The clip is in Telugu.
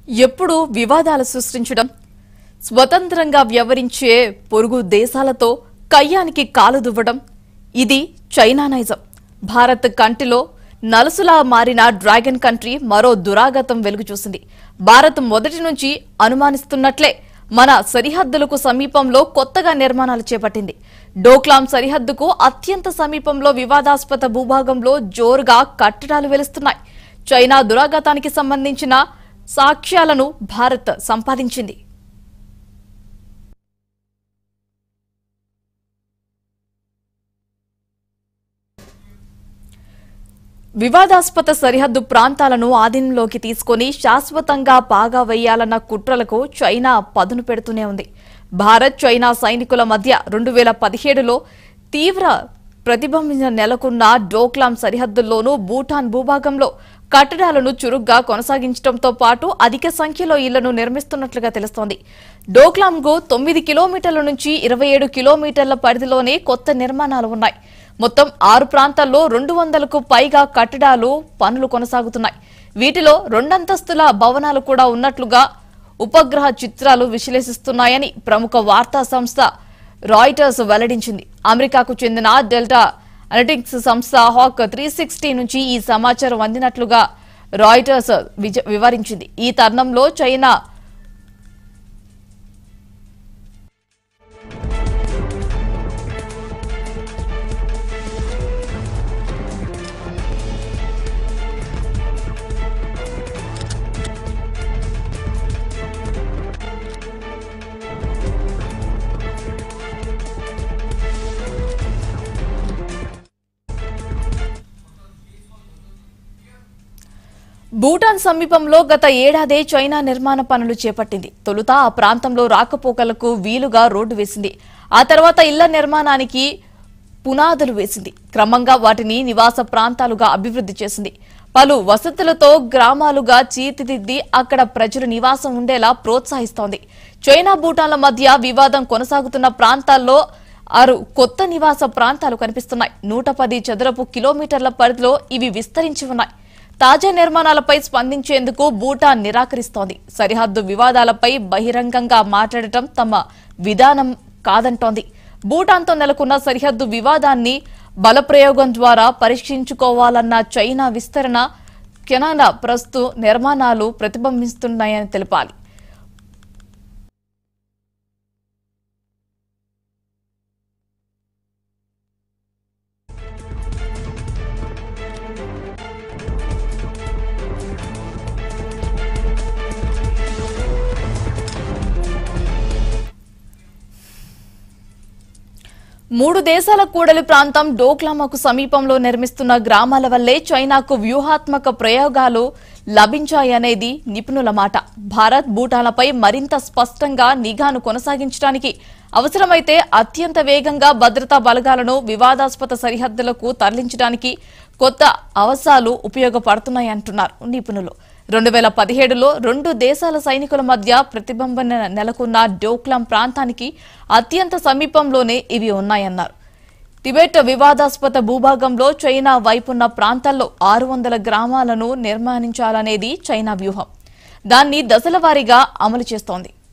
ఎప్పుడూ వివాదాలు సృష్టించడం స్వతంత్రంగా వ్యవహరించే పొరుగు దేశాలతో కయ్యానికి కాలు దువ్వడం ఇది చైనా నైజం భారత్ కంటిలో నలుసులా మారిన డ్రాగన్ కంట్రీ మరో దురాగతం వెలుగు చూసింది భారత్ మొదటి నుంచి అనుమానిస్తున్నట్లే మన సరిహద్దులకు సమీపంలో కొత్తగా నిర్మాణాలు చేపట్టింది డోక్లాం సరిహద్దుకు అత్యంత సమీపంలో వివాదాస్పద భూభాగంలో జోరుగా కట్టడాలు వెలుస్తున్నాయి చైనా దురాగతానికి సంబంధించిన సాక్ష్యాలను భారత్ సంపాదించింది వివాదాస్పద సరిహద్దు ప్రాంతాలను ఆధీనంలోకి తీసుకొని శాశ్వతంగా పాగా వేయాలన్న కుట్రలకు చైనా పదును పెడుతూనే ఉంది భారత్ చైనా సైనికుల మధ్య రెండు వేల పదిహేడులో తీవ్ర ప్రతిబింబం నెలకొన్న డోక్లాం సరిహద్దుల్లోనూ భూటాన్ భూభాగంలో కట్టడాలను చురుగ్గా కొనసాగించడంతో పాటు అధిక సంఖ్యలో ఇళ్లను నిర్మిస్తున్నట్లుగా తెలుస్తోంది డోక్లాంకు తొమ్మిది కిలోమీటర్ల నుంచి ఇరవై ఏడు కిలోమీటర్ల పరిధిలోనే కొత్త నిర్మాణాలు ఉన్నాయి మొత్తం ఆరు ప్రాంతాల్లో రెండు వందలకు పైగా కట్టడాలు పనులు కొనసాగుతున్నాయి వీటిలో రెండంతస్తుల భవనాలు కూడా ఉన్నట్లుగా ఉపగ్రహ చిత్రాలు విశ్లేషిస్తున్నాయని ప్రముఖ వార్తా సంస్థ రాయిటర్స్ వెల్లడించింది అమెరికాకు చెందిన డెల్టా అనలిటిక్స్ సంస్థ హాక్ త్రీ సిక్స్టీ నుంచి ఈ సమాచారం అందినట్లుగా రాయిటర్స్ విజ- వివరించింది ఈ తరుణంలో చైనా భూటాన్ సమీపంలో గత ఏడాదే చైనా నిర్మాణ పనులు చేపట్టింది తొలుత ఆ ప్రాంతంలో రాకపోకలకు వీలుగా రోడ్డు వేసింది ఆ తర్వాత ఇళ్ల నిర్మాణానికి పునాదులు వేసింది క్రమంగా వాటిని నివాస ప్రాంతాలుగా అభివృద్ధి చేసింది పలు వసతులతో గ్రామాలుగా తీర్చిదిద్ది అక్కడ ప్రజలు నివాసం ఉండేలా ప్రోత్సహిస్తోంది చైనా భూటాన్ల మధ్య వివాదం కొనసాగుతున్న ప్రాంతాల్లో ఆరు కొత్త నివాస ప్రాంతాలు కనిపిస్తున్నాయి నూట పది చదరపు కిలోమీటర్ల పరిధిలో ఇవి విస్తరించి ఉన్నాయి తాజా నిర్మాణాలపై స్పందించేందుకు భూటాన్ నిరాకరిస్తోంది సరిహద్దు వివాదాలపై బహిరంగంగా మాట్లాడటం తమ విధానం కాదంటోంది భూటాన్తో నెలకొన్న సరిహద్దు వివాదాన్ని బలప్రయోగం ద్వారా పరీక్షించుకోవాలన్న చైనా విస్తరణ కెనడా ప్రస్తు నిర్మాణాలు ప్రతిబింబిస్తున్నాయని తెలిపాలి మూడు దేశాల కూడలి ప్రాంతం డోక్లామాకు సమీపంలో నిర్మిస్తున్న గ్రామాల వల్లే చైనాకు వ్యూహాత్మక ప్రయోగాలు లభించాయనేది నిపుణుల మాట భారత్ భూటాన్లపై మరింత స్పష్టంగా నిఘాను కొనసాగించడానికి అవసరమైతే అత్యంత వేగంగా భద్రతా బలగాలను వివాదాస్పద సరిహద్దులకు తరలించడానికి కొత్త అవకాశాలు ఉపయోగపడుతున్నాయంటున్నారు నిపుణులు రెండు వేల పదిహేడులో రెండు దేశాల సైనికుల మధ్య ప్రతిబింబన నెలకొన్న డోక్లాం ప్రాంతానికి అత్యంత సమీపంలోనే ఇవి ఉన్నాయన్నారు టిబెట్ వివాదాస్పద భూభాగంలో చైనా వైపున్న ప్రాంతాల్లో ఆరు వందల గ్రామాలను నిర్మాణించాలనేది చైనా వ్యూహం దాన్ని దశల వారీగా అమలు చేస్తోంది